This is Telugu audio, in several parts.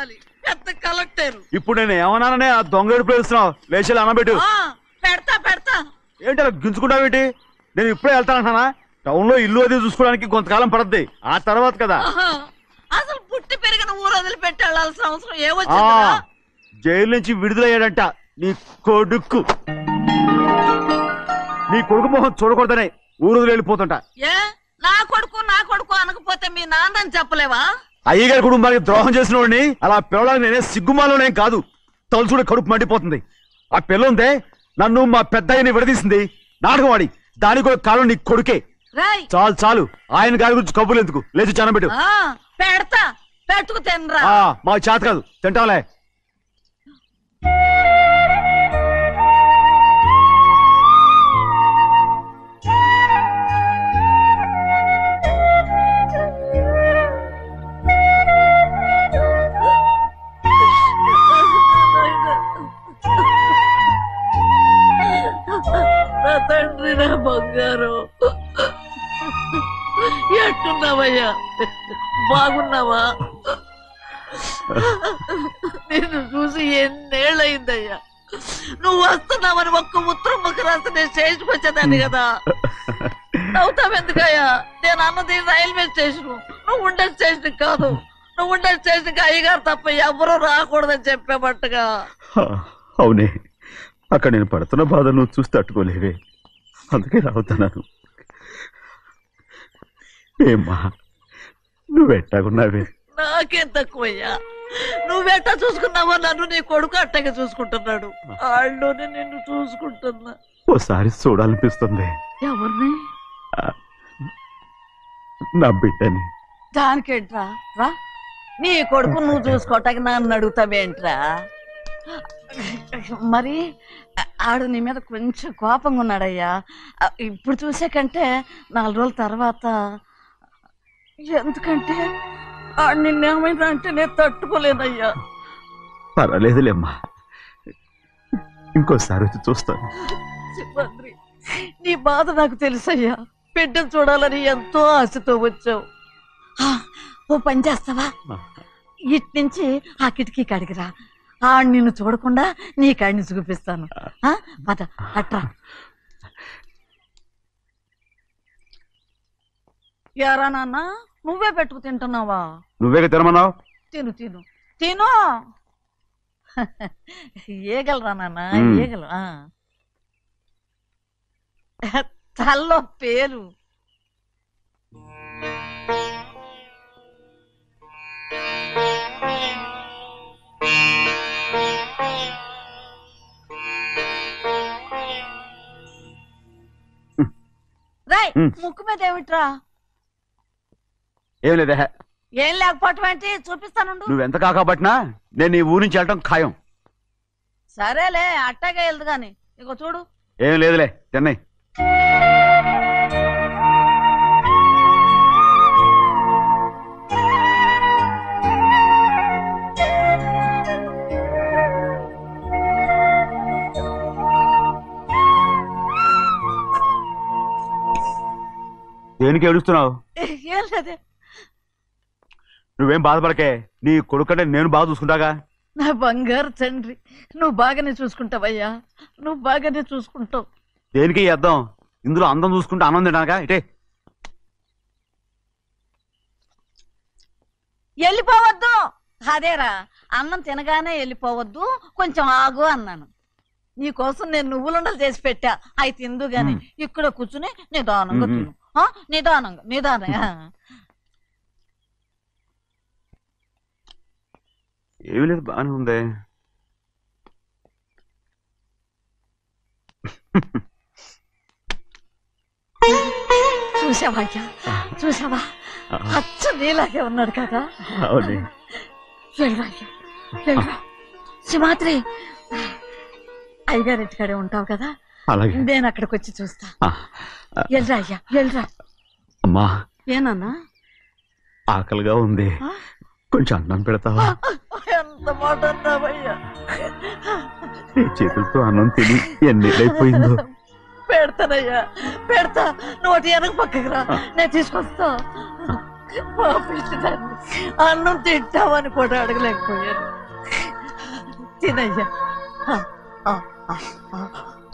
ఉండాలి పెద్ద కలెక్టర్ ఇప్పుడు నేను ఏమన్నాననే ఆ దొంగ ఏడుపు వేస్తున్నావు లేచి అనబెట్టు ఆ, పెడతా పెడతా ఏంటి అలా గించుకుంటావేంటి నేను ఇప్పుడే వెళ్తానంటానా టౌన్ లో ఇల్లు అది చూసుకోవడానికి కొంతకాలం పడద్ది ఆ తర్వాత కదా ఆహా, అసలు పుట్టి పెరిగిన ఊరు వదిలిపెట్టి వెళ్ళాల్సిన అవసరం ఆ ఏమొచ్చిందిరా జైలు నుంచి విడుదలయ్యాడంట నీ కొడుకు నీ కొడుకు మొహం చూడకూడదనే ఊరు వదిలి వెళ్ళిపోతుంటా ఏ నా కొడుకు నా కొడుకు అనకపోతే మీ నాన్నని చెప్పలేవా అయ్యగారి కుటుంబానికి ద్రోహం చేసిన వాడిని అలా పిల్లడానికి నేనే సిగ్గుమాలోనేం కాదు తలుచుకుంటే కడుపు మండిపోతుంది ఆ పిల్ల ఉందే నన్ను మా పెద్దయ్యని విడదీసింది నాటకం వాడి దానికి కూడా కాలం నీ కొడుకే రాయ్ చాలు చాలు ఆయన గారి గురించి కబుర్లు ఎందుకు లేచి చనబెట్టు ఆ, పెడతా పెట్టుకు తినరా ఆ, మాకు చేత కాదు తింటాంలే నా తండ్రి నా బంగారు ఎట్టున్నావయ్యా బాగున్నావా నిన్ను చూసి ఎన్నేళ్ళయిందయ్యా నువ్వు వస్తున్నావని ఒక్క ఉత్తరం ముక్క రాస్తే నేను స్టేషన్కి వచ్చేదాన్ని కదా నవ్వుతావెందుకయ్యా నేను అన్నది రైల్వే స్టేషన్ నువ్వు ఉండే స్టేషన్ కాదు నువ్వు ఉండే స్టేషన్కి అయ్యగారు తప్ప ఎవరూ రాకూడదని చెప్పేమట్టుగా హా, అవునే అక్కడ నేను పడుతున్న బాధ నువ్వు చూసి తట్టుకోలేవే అందుకే రావుతున్నాను ఏమ్మా నువ్వెట్టాగున్నావే నాకేం తక్కువయ్యా నువ్వెట్టా చూసుకున్నావో నన్ను నీ కొడుకు అట్టగా చూసుకుంటున్నాడు వాళ్ళలోనే నిన్ను చూసుకుంటున్నా ఓసారి చూడాలనిపిస్తుంది ఎవరిని నా బిడ్డని దానికేంట్రా రా నీ కొడుకు నువ్వు చూసుకోవటానికి నన్ను అడుగుతావేంట్రా మరి ఆడు నీ మీద కొంచెం కోపంగా ఉన్నాడయ్యా ఆ, ఇప్పుడు చూసే కంటే నాలుగు రోజుల తర్వాత ఎందుకంటే ఆడు నిన్నేమైనా అంటే నేను తట్టుకోలేనయ్యా పర్వాలేదులేమ్మా ఇంకోసారి వచ్చి చూస్తాను సింహాద్రి నీ బాధ నాకు తెలుసయ్యా బిడ్డను చూడాలని ఎంతో ఆశతో వచ్చావు ఆ, ఓ పని చేస్తావా ఇటు నుంచి ఆ కిటికీ కాడికి రా ఆ నిన్ను చూడకుండా నీ కాడిని చూపిస్తాను ఆ, పద అట్రా యారా నాన్న నువ్వే పెట్టుకు తింటున్నావా నువ్వే తినమన్నావు తిను తిను తిను ఏగలరా నాన్న మ్మ్. ఏగలు ఆ. తల్లో పేరు రాయ్ మ్మ్. ముక్కు మీద ఏమిట్రా ఏం లేదే ఏం లేకపోవటం ఏంటి చూపిస్తానుండు నువ్వెంత కాకపట్టినా నేను ఈ ఊరి నుంచి వెళ్ళటం ఖాయం సరేలే అట్టాగే వెళ్దు గాని ఇగో చూడు ఏం లేదులే తిన్నాయి దేనికి ఏడుస్తున్నావు ఏం లేదే నువ్వేం బాధపడకే నీ కొడుకంటే నేను బాగా చూసుకుంటాగా నా బంగారు తండ్రి నువ్వు బాగానే చూసుకుంటావయ్యా నువ్వు బాగానే చూసుకుంటావు దేనికి అర్థం ఇందులో అందం చూసుకుంటే ఆనందం తినడానికా ఇటే వెళ్ళిపోవద్దు అదేరా అన్నం తినగానే వెళ్ళిపోవద్దు కొంచెం ఆగు అన్నాను నీకోసం నేను నువ్వులుండలు చేసి పెట్టా అవి తిందు గాని మ్మ్. ఇక్కడ కూర్చుని నిదానంగా మ్మ్. తిను ఆ, నిదానంగా నిదానంగా ఏమీ లేదు బాగానే ఉంది చూసావా అయ్యా చూసావా అచ్చ నీలాగే ఉన్నాడు కదా అవునే వెళ్ళరా అయ్యా వెళ్ళరా సింహాద్రి అయ్యగారింటి కాడే ఉంటావు కదా అలాగే నేను అక్కడికి వచ్చి చూస్తా ఆ, వెళ్ళరా అయ్యా వెళ్ళరా అమ్మా ఏనన్నా ఆకలిగా ఉంది ఆ? కొంచెం అన్నం పెడతావా ఎంత మాట అన్నావయ్యా నీ చేతులతో అన్నం తిని ఎన్నిళ్ళైపోయిందో పెడతానయ్యా పెడతా నోటి వెనక పక్కకి రా నేను తీసుకొస్తా పాపించదాన్ని అన్నం తింటామని కూడా అడగలేకపోయాను తినయ్యా ఆ, ఆ, ఆ, ఆ.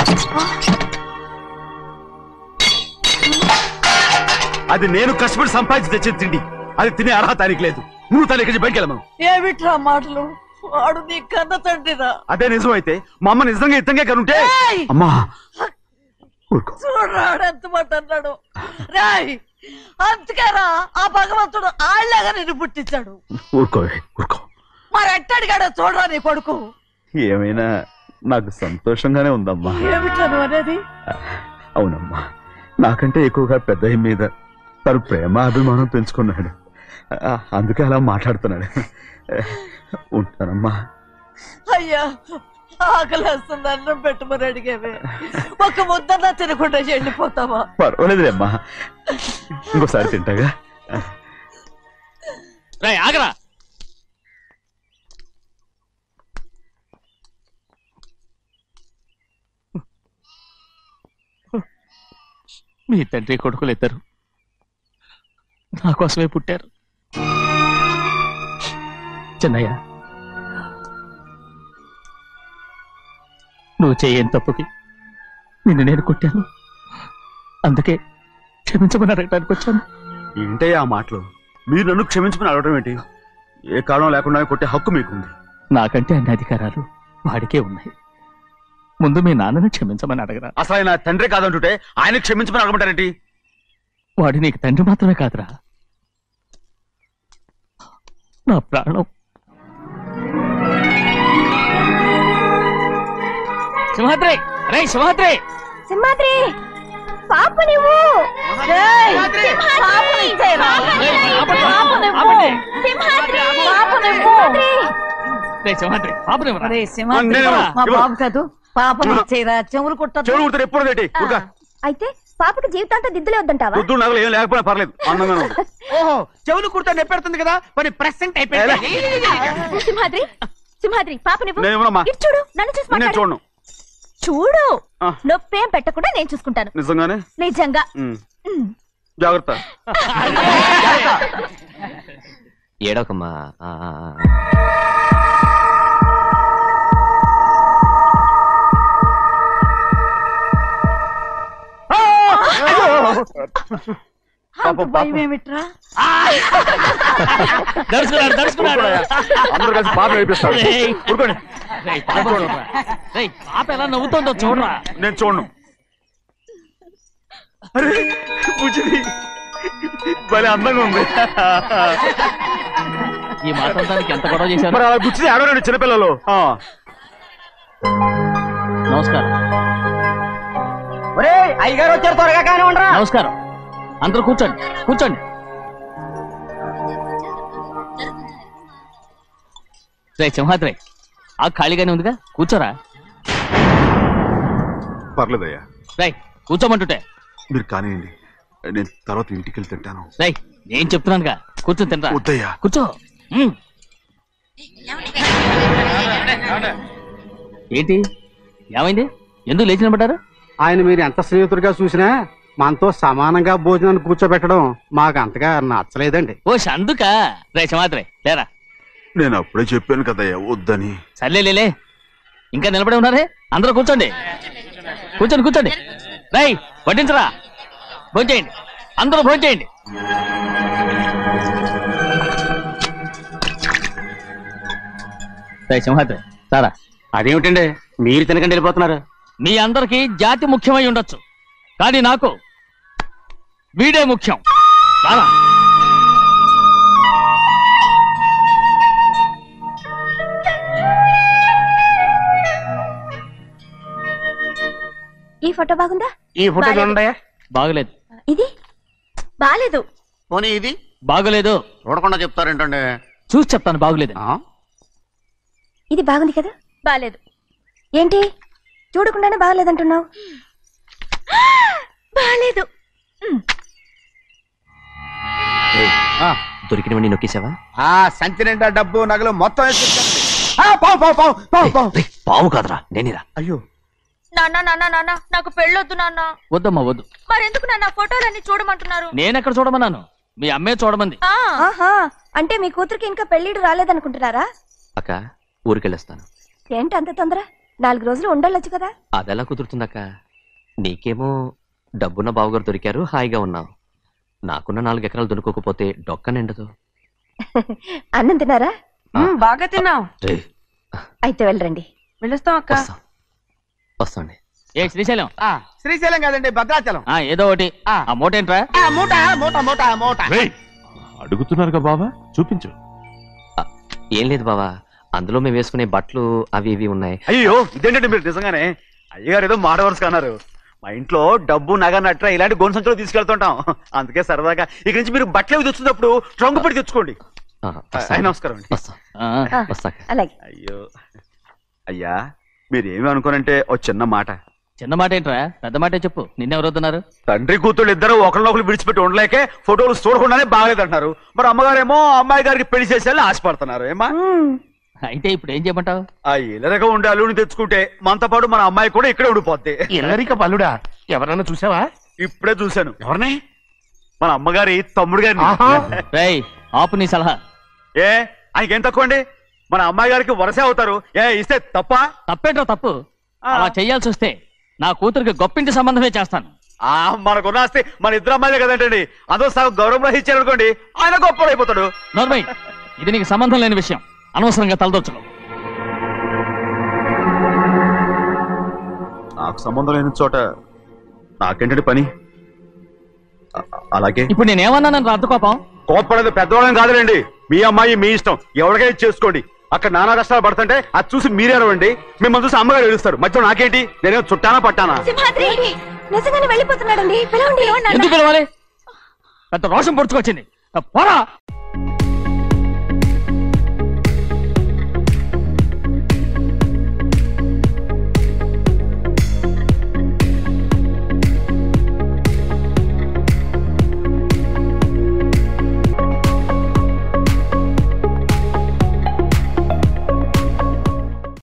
అది నేను కష్టపడి సంపాదించి తెచ్చేది తిండి అది తినే అర్హత ఆయనకి లేదు నువ్వు తన ఇక్కడి బయటికి వెళ్ళమను ఏమిట్రా మాటలు వాడు నీ కన్న తండ్రిరా అదే నిజం అయితే మా అమ్మ నిజంగా ఇద్దంగా కనుంటే ఏయ్! అమ్మా ఊరుకో చూడరాడు ఎంత మాట అన్నాడు రాయ్ అందుకేరా ఆ భగవంతుడు ఆళ్ళగా నిన్ను పుట్టించాడు ఊరుకో ఊరుకో మరి ఎట్టడిగాడో చూడరా నీ కొడుకు ఏమైనా నాకు సంతోషంగానే ఉందమ్మా ఏమిట్రా నువ్వు అనేది అవునమ్మా నాకంటే ఎక్కువగా పెద్ద మీద తను ప్రేమ అభిమానం పెంచుకున్నాడు ఆ, అందుకే అలా మాట్లాడుతున్నాడు ఉంటానమ్మా అయ్యా ఆకలేస్తుంది అన్నం పెట్టమని అడిగేవే ఒక ముద్దన్నా తినకుండా వెళ్ళిపోతావా పర్వాలేదులేమ్మా ఇంకోసారి తింటాగా రేయ్ ఆగరా మీ తండ్రి కొడుకులు ఇద్దరు నా కోసమే పుట్టారు చిన్నయ్య నువ్వు చేయని తప్పుకి నిన్ను నేను కొట్టాను అందుకే క్షమించమని అడగడానికి వచ్చాను ఏంటే ఆ మాటలు మీరు నన్ను క్షమించుకుని అడగడం ఏంటి ఏ కారణం లేకుండా కొట్టే హక్కు మీకుంది నాకంటే అన్ని అధికారాలు వాడికే ఉన్నాయి ముందు మీ నాన్నని క్షమించమని అడగరా అసలు ఆయన తండ్రి కాదంటుంటే ఆయన క్షమించమని అడగమంటారేంటి వాడు నీకు తండ్రి మాత్రమే కాదురా నా ప్రాణం సింహాద్రి రే సింహాద్రి సింహాద్రి పాప నువ్వు ఏయ్! పాపని ఇచ్చేయరా? పాపనివ్వు. సింహాద్రి పాపనివ్వు. రే సింహాద్రి పాపనివ్వరా ఒరేయ్ సింహాద్రి, నేను ఇవ్వను, మా ఇవ్వను. బాబు కాదు పాపని ఇచ్చేయరా చెవులు కుట్టదు చెవులు కుడితే ఎప్పుడు ఏంటి ఊరుగా. అయితే పాపకి జీవితాంతం దిద్దులే వద్దంటావా పొద్దున్న నగలు ఏం లేకపోయినా పర్లేదు అందంగా ఉంది ఓహో చెవులు కుర్తా నెప్పెడుతుంది కదా మరి ప్రెసెంట్ అయిపోయింది సింహాద్రి సింహాద్రి పాప నువ్వు నేను ఇవ్వనమ్మా. ఇటు చూడు నన్ను చూసి నేను మాట్లాడు చూడను చూడు ఆ. నొప్పేం పెట్టకుండా నేను చూసుకుంటాను నిజంగానే నిజంగా ఉమ్. ఉమ్. జాగ్రత్త ఏడవకమ్మా ఆ, ఆ, ఆ. అంత భయం ఏమిట్రా దడుచుకున్నాడు దడుచుకున్నాడు అందరూ కలిసి పాప నేర్పిస్తారు రేయ్. ఊరుకోండి రేయ్, పాప చూడరా. రేయ్, పాప ఎలా నవ్వుతుందో చూడరా నేను చూడను అరే బుజ్జిది భలే అందంగా ఉంది ఈ మాట్లాడడానికి ఎంత గొడవ చేశారు మరి అలా బుచ్చిది ఆడవారండి చిన్నపిల్లలు ఆ. నమస్కారం ఒరే అయ్యగారు వచ్చారు త్వరగా కానీ ఉండరా నమస్కారం అందరూ కూర్చోండి కూర్చోండి రే సింహాద్రి ఆ ఖాళీగానే ఉందిగా కూర్చోరా పర్లేదయ్యా రేయ్ కూర్చోమంటుంటే మీరు కానివ్వండి నేను తర్వాత ఇంటికి వెళ్ళి తింటాను రేయ్ నేను చెప్తున్నానుగా కూర్చొని తింటా వద్దయ్యా కూర్చో ఉమ్. ఏంటి ఏమైంది ఎందుకు లేచి నిలబడ్డారు ఆయన మీరు ఎంత స్నేహితుడిగా చూసినా మనతో సమానంగా భోజనాన్ని కూర్చోబెట్టడం మాకు అంతగా నచ్చలేదండి ఓ అందుక రే సింహాద్రి లేరా నేను అప్పుడే చెప్పాను కదయ్యా వద్దని సర్లే లేలే ఇంకా నిలబడి ఉన్నారే అందరూ కూర్చోండి కూర్చోండి కూర్చోండి రై వడ్డించరా భోంచేయండి అందరూ భోంచేయండి రై సింహాద్రి సారా అదేమిటండి మీరు తినకండి వెళ్ళిపోతున్నారు మీ అందరికీ జాతి ముఖ్యమై ఉండొచ్చు కానీ నాకు వీడే ముఖ్యం రారా ఈ ఫోటో బాగుందా ఈ ఫోటో బాలేదు. చూడండి బాగలేదు ఇది బాలేదు పోనీ ఇది బాగలేదు చూడకుండా చెప్తారేంటండి చూసి చెప్తాను బాగలేదు ఇది బాగుంది కదా బాలేదు ఏంటి చూడకుండానే బాగలేదంటున్నావు బాలేదు ఏయ్, దొరికినవన్నీ నొక్కేసావా ఆ సంచి నిండా డబ్బు నగలు మొత్తం వేసుకొచ్చానండి. ఆ, పావు పావు పావు పావు పావు రేయ్, పావు కాదురా నేనేరా అయ్యో నాన్న నాన్న నాన్న నాకు పెళ్ళొద్దు నాన్న వద్దమ్మా వద్దు మరెందుకు నాన్న ఫోటోలన్నీ చూడమంటున్నారు నేనెక్కడ చూడమన్నాను మీ అమ్మే చూడమంది ఆ, ఆహా అంటే మీ కూతురికి ఇంకా పెళ్ళిడు రాలేదనుకుంటున్నారా అక్క ఊరికెళ్ళొస్తాను ఏంటి అంత తొందర నాలుగు రోజులు ఉండొచ్చు కదా అదెలా కుదురుతుందక్క నీకేమో డబ్బున్న బావగారు దొరికారు హాయిగా ఉన్నావు నాకున్న నాలుగు ఎకరాలు దొరకకపోతే డొక్క నిండదు అన్నం తిన్నారా బాగా తిన్నావు రే అయితే వెళ్ళరండి వెళ్ళొస్తాం అక్క వస్తాం వస్తాండి ఏ శ్రీశైలం ఆ, శ్రీశైలం కాదండి భద్రాచలం ఆ ఏదో ఒకటి ఆ. ఆ మూట ఏంట్రా ఆ, మూట మూట మూట మూట అడుగుతున్నారుగా బాబా చూపించు ఏం లేదు బావా అందులో మేము వేసుకునే బట్టలు అవి ఇవి ఉన్నాయి అయ్యో ఇదేంటండి మీరు నిజంగానే అయ్యగారు ఏదో మాట వరుస అన్నారు మా ఇంట్లో డబ్బు నగ నట్ర ఇలాంటి గోను సంచులు తీసుకెళ్తుంటాం అందుకే సరదాగా ఇక నుంచి మీరు బట్టలు అవి తెచ్చుకున్నప్పుడు ట్రంకు పెట్టి తెచ్చుకోండి ఆ, అయ్య, వస్తాను. నమస్కారం అండి వస్తాం ఆ, వస్తాక అలాగే అయ్యో అయ్యా మీరేమి అనుకోనంటే ఓ చిన్న మాట చిన్న మాట ఏంట్రా పెద్ద మాటే చెప్పు నిన్నెవరు వద్దన్నారు తండ్రి కూతుళ్ళు ఇద్దరు ఒకరినొకరు విడిచిపెట్టి ఉండలేకే ఫోటోలు చూడకుండానే బాగలేదంటున్నారు మరి అమ్మగారేమో అమ్మాయి గారికి పెళ్లి చేసేయాలని ఆశపడుతున్నారు ఏమా మ్మ్. అయితే ఇప్పుడు ఏం చేయమంటావు ఆ ఇలరగా ఉండే అల్లుని తెచ్చుకుంటే మనతో పాటు మన అమ్మాయి కూడా ఇక్కడే ఉండిపోద్ది ఇల్లరిక పల్లుడా ఎవరన్నా చూసావా ఇప్పుడే చూశాను ఎవరిని మన అమ్మగారి తమ్ముడు గారిని ఆహా. రేయ్ ఆపు నీ సలహా ఏ ఆయనకేం తక్కువ అండి మన అమ్మాయి గారికి వరసే అవుతారు ఏ ఇస్తే తప్ప తప్పేంట్రా తప్పు ఆ. అలా చెయ్యాల్సి వస్తే నా కూతురికి గొప్పింటి సంబంధమే చేస్తాను ఆ మనకున్న ఆస్తి మన ఇద్దరు అమ్మాయిలే కదంటండి అదో సగం గౌరవం ఇచ్చారు అనుకోండి ఆయన గొప్పడు అయిపోతాడు నోర్మై ఇది నీకు సంబంధం లేని విషయం అనవసరంగా తలదొచ్చుకో నాకు సంబంధం లేని చోట నాకేంటండి పని అ- అలాగే ఇప్పుడు నేనేమన్నానని రద్దు కోపం కోప్పడేది పెద్దవాళ్ళం కాదులేండి మీ అమ్మాయి మీ ఇష్టం ఎవరికైనా చేసుకోండి అక్కడ నానా కష్టాలు పడుతుంటే అది చూసి మీరే అరవండి మిమ్మల్ని చూసి అమ్మగారు ఏడుస్తారు మధ్యలో నాకేంటి నేనేం చుట్టానా పట్టానా సింహాద్రి నిజంగానే వెళ్ళిపోతున్నాడండి పిలవండి ఎందుకు పిలవాలి పెద్ద రోషం పొడుచుకొచ్చింది పోరా